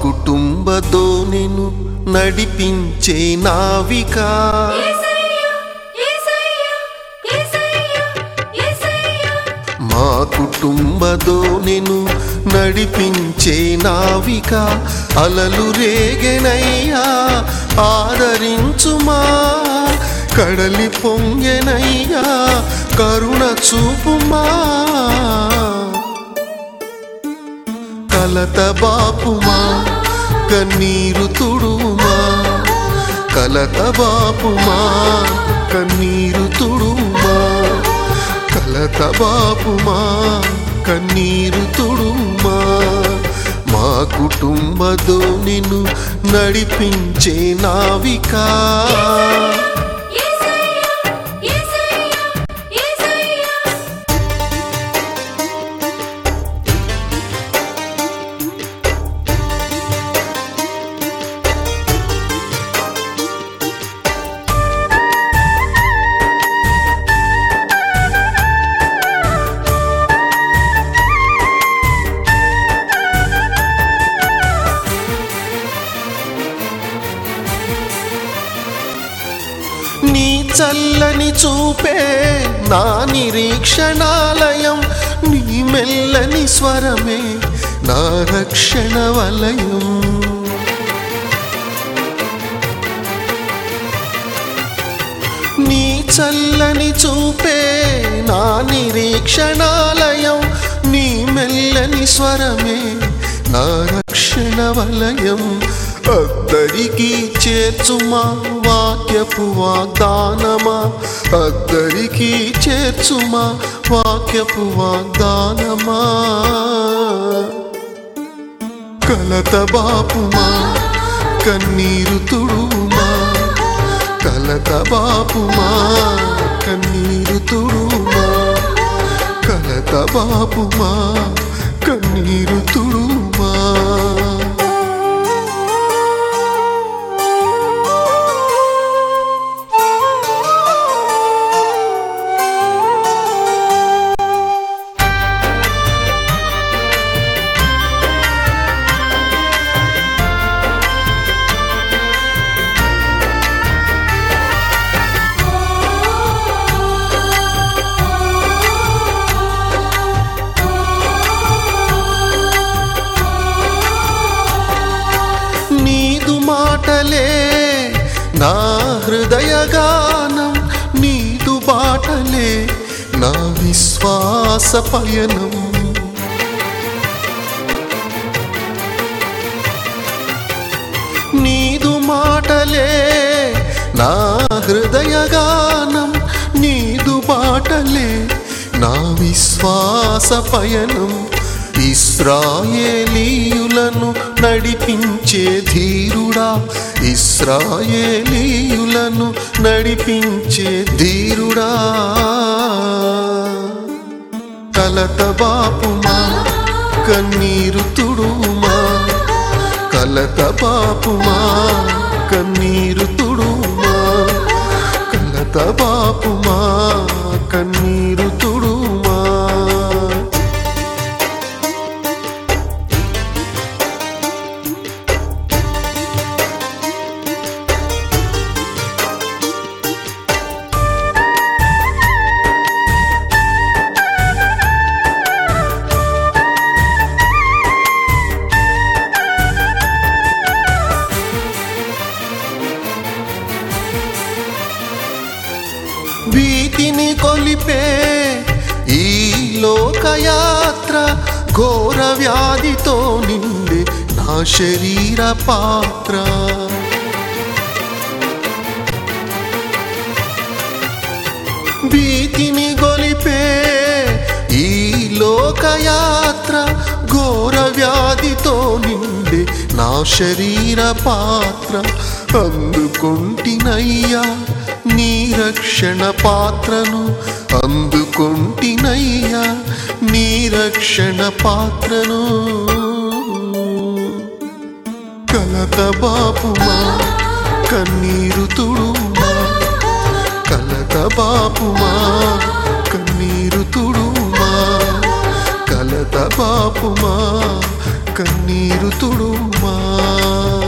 కుటుంబతో నేను నడిపించే నావిక యేసయ్యా యేసయ్యా యేసయ్యా యేసయ్యా మా కుటుంబతో నేను నడిపించే నావిక అలలు రేగెనయ్యా ఆదరించుమా కడలి పొంగెనయ్యా కరుణ చూపుమా కలత బాపుమా కన్నీరు తుడుమా కలత బాపుమా కన్నీరు తుడుమా కలత బాపుమా కన్నీరు తుడుమా మా కుటుంబతో నిన్ను నడిపించే నావికా యేసయ్యా యేసయ్యా యేసయ్యా నీ చల్లని చూపే నా నిరీక్షణాలయం నీ మెల్లని స్వరమే నా రక్షణ వలయం నీ చల్లని చూపే నా నిరీక్షణాలయం నీ మెల్లని స్వరమే నా రక్షణ వలయం అద్దరికి చేర్చుమా వాక్యపు వాగ్దానమా అద్దరికి చేర్చుమా వాక్యపు వాగ్దానమా కలత బాపుమా కన్నీరు తుడుమా కలత బాపుమా కన్నీరు తుడుమా కలత బాపుమా కన్నీరు తుడుమా నీదు మాటలే నా హృదయగానం నీదు బాటలే నా విశ్వాస పయనం నీదు మాటలే నా హృదయగానం నీదు బాటలే నా విశ్వాస పయనం ఇస్రాయేలీయులను నడిపించే ధీరుడా ఇస్రాయేలీయులను నడిపించే ధీరుడా కలత బాపుమా కన్నీరు తుడుమా కలత బాపుమా కన్నీరు తుడుమా కలత బాపుమా కన్నీరు తుడుమా భీతిని కొలిపే ఈ లోకయాత్ర ఘోర వ్యాధితో నిండే నా శరీర పాత్ర భీతిని గొలిపే ఈ లోకయాత్ర ఘోర వ్యాధితో నిండే నా శరీర పాత్ర అందుకొంటినయ్యా నీ రక్షణ పాత్రను అందుకొంటినయ్యా నీ రక్షణ పాత్రను కలత బాపుమా కన్నీరు తుడుమా కలత బాపుమా కన్నీరు తుడుమా కలత బాపుమా కన్నీరు తుడుమా